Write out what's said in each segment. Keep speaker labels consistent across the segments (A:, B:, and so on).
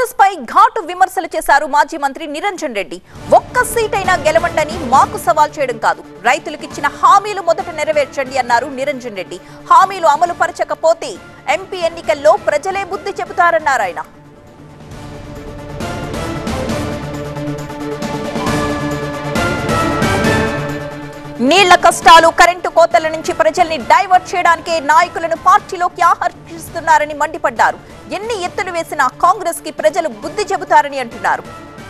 A: కాంగ్రెస్ పై ఘాటు విమర్శలు చేశారు మాజీ మంత్రి నిరంజన్ రెడ్డి ఒక్క సీట్ అయినా గెలవండని మాకు సవాల్ చేయడం కాదు రైతులకు ఇచ్చిన హామీలు మొదట నెరవేర్చండి అన్నారు నిరంజన్ రెడ్డి హామీలు అమలు పరచకపోతే ఎంపీ ఎన్నికల్లో ప్రజలే బుద్ధి చెబుతారన్నారు ఆయన నీళ్ల కష్టాలు కరెంటు కోతల నుంచి ప్రజల్ని డైవర్ట్ చేయడానికే నాయకులను పార్టీలోకి ఆహర్షిస్తున్నారని మండిపడ్డారు ఎన్ని ఎత్తులు వేసినా కాంగ్రెస్ కి ప్రజలు బుద్ధి చెబుతారని అంటున్నారు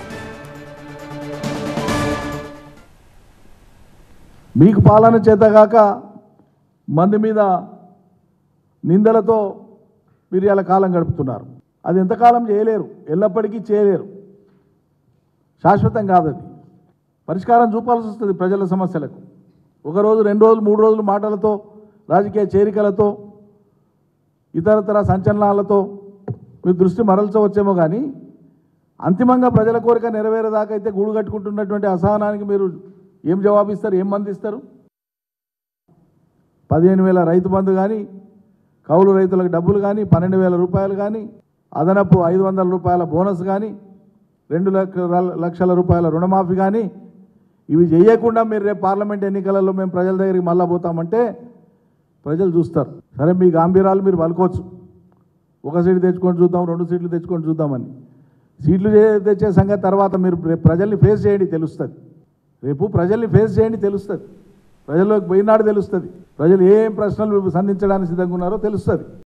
B: మీకు పాలన చేతగాక మంది మీద నిందలతో మీరు ఇలా కాలం గడుపుతున్నారు అది ఎంతకాలం చేయలేరు ఎల్లప్పటికీ చేయలేరు శాశ్వతం కాదు అది పరిష్కారం చూపాల్సి వస్తుంది ప్రజల సమస్యలకు ఒక రోజు రెండు రోజులు మూడు రోజులు మాటలతో రాజకీయ చేరికలతో ఇతరతర సంచలనాలతో మీరు దృష్టి మరల్చవచ్చేమో కానీ అంతిమంగా ప్రజల కోరిక నెరవేరేదాకా అయితే గూడు కట్టుకుంటున్నటువంటి అసహనానికి మీరు ఏం జవాబిస్తారు ఏం మందిస్తారు పదిహేను వేల రైతు బంధు కానీ కౌలు రైతులకు డబ్బులు కానీ పన్నెండు వేల రూపాయలు కానీ అదనపు ఐదు వందల రూపాయల బోనస్ కానీ రెండు లక్ష లక్షల రూపాయల రుణమాఫీ కానీ ఇవి చేయకుండా మీరు రేపు పార్లమెంట్ ఎన్నికలలో మేము ప్రజల దగ్గరికి మళ్ళా పోతామంటే ప్రజలు చూస్తారు సరే మీ గాంభీరాలు మీరు పలుకోవచ్చు ఒక సీటు తెచ్చుకొని చూద్దాం రెండు సీట్లు తెచ్చుకొని చూద్దామని సీట్లు చే- తెచ్చే సంగతి తర్వాత మీరు రేపు ప్రజల్ని ఫేస్ చేయండి తెలుస్తుంది రేపు ప్రజల్ని ఫేస్ చేయండి తెలుస్తుంది ప్రజల్లోకి పోయినాడు తెలుస్తుంది ప్రజలు ఏం ప్రశ్నలు సంధించడానికి సిద్ధంగా ఉన్నారో తెలుస్తుంది